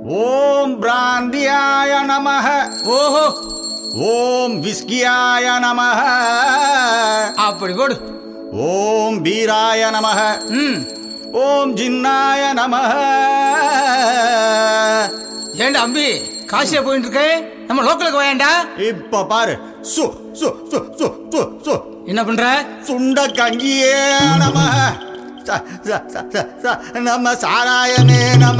ஓம் பிராந்தியாய நமः ஓஹோ ஓம் விஸ்கியாய நமः அப்படி போடு ஓம் வீராய நமः ம் ஓம் ஜின்னாய நமः ஏண்டா அம்பி காசியா போயிட்டு இருக்க நம்ம லோக்கலுக்கு வாயேண்டா இப்ப பாரு சு சு சு சு சு சு என்ன பண்ற சுண்ட கங்கியே நம நம்ம சாராயமே நம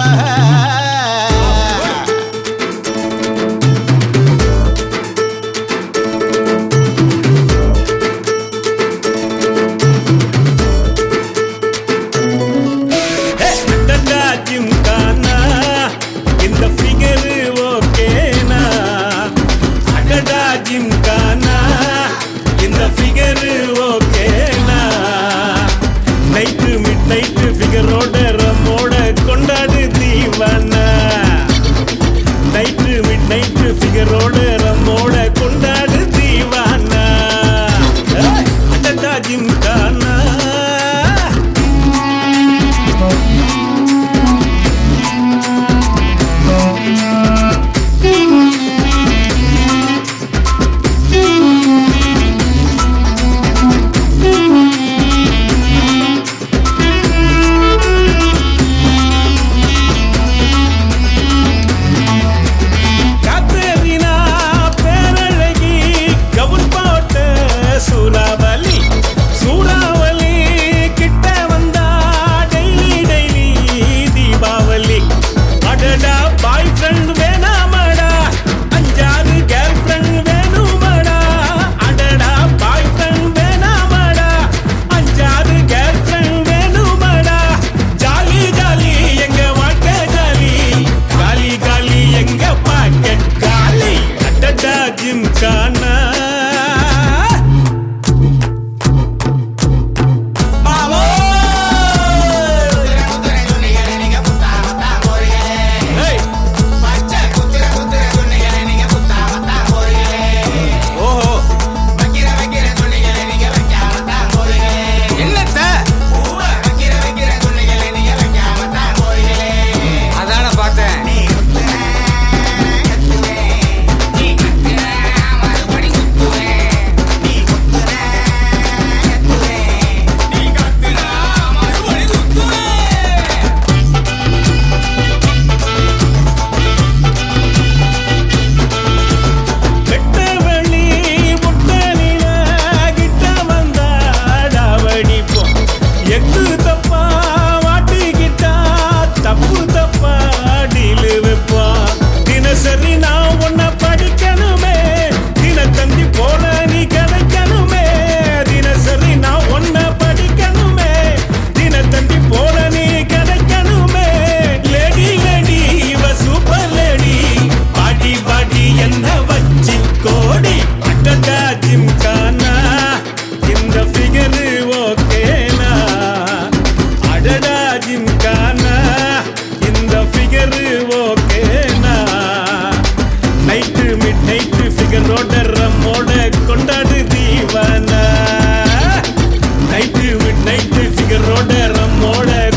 டடா ஜிம்கானா இந்த ஃபிகர் ஓகேனா அடடா ஜிம்கானா இந்த ஃபிகர் ஓகேனா நைட்டு மிட் நைட்டு ஃபிகரோட ரம்மோட கொண்டாடு தீவானா நைட்டு மிட் நைட்டு ஃபிகரோட ரம்மோட கொண்டாடு தீவானா ஏய், அடடா ஜிம்கானா காத்தேரினா பேரழகி கவுன் போட்ட சூறாவளி சூறாவளி கிட்ட வந்தா டெய்லி டெய்லி தீபாவளி அடடா பாய் ஃப்ரெண்ட் வேணாமடா அஞ்சாறு கேர்ள் ஃப்ரெண்ட் வேணுமடா அடடா பாய் ஃப்ரெண்ட் வேணாமடா அஞ்சாறு கேர்ள் ஃப்ரெண்ட் வேணுமடா ஜாலி ஜாலி எங்க வாழ்க்கை ஜாலி காலி காலி எங்க பாக்கெட் காலி அடடா ஜிம் கானா ஏய் ஓஹோ என்னத்த அதான பார்த்தேன் வெட்ட வெளி முட்டனில கிட்ட வந்தாடா வடிப்போம் எக்கு தப்பா மாட்டிக்கிட்டா தப்பு தப்பா டீலு வைப்போம் தினசரி நான் உன்னை படிக்கணுமே தினத்தந்தி போல நீ கிடைக்கணுமே தினசரி நான் உன்னை படிக்கணுமே தினத்தந்தி போல நீ கிடைக்கணுமே லேடி லேடி இவ சூப்பர் லேடி பாடி பாடி என்ன வச்சு கோடி அட்டடா ஜிம்கானா இந்த ஃபிகர் ஓகேனா அடடா ஜிம்கானா இந்த ஃபிகர் ஓகேனா நைட்டு மிட் நைட்டு ஃபிகரோட ரம்மோட கொண்டாடு தீவானா நைட்டு மிட் நைட்டு ஃபிகரோட ரம்மோட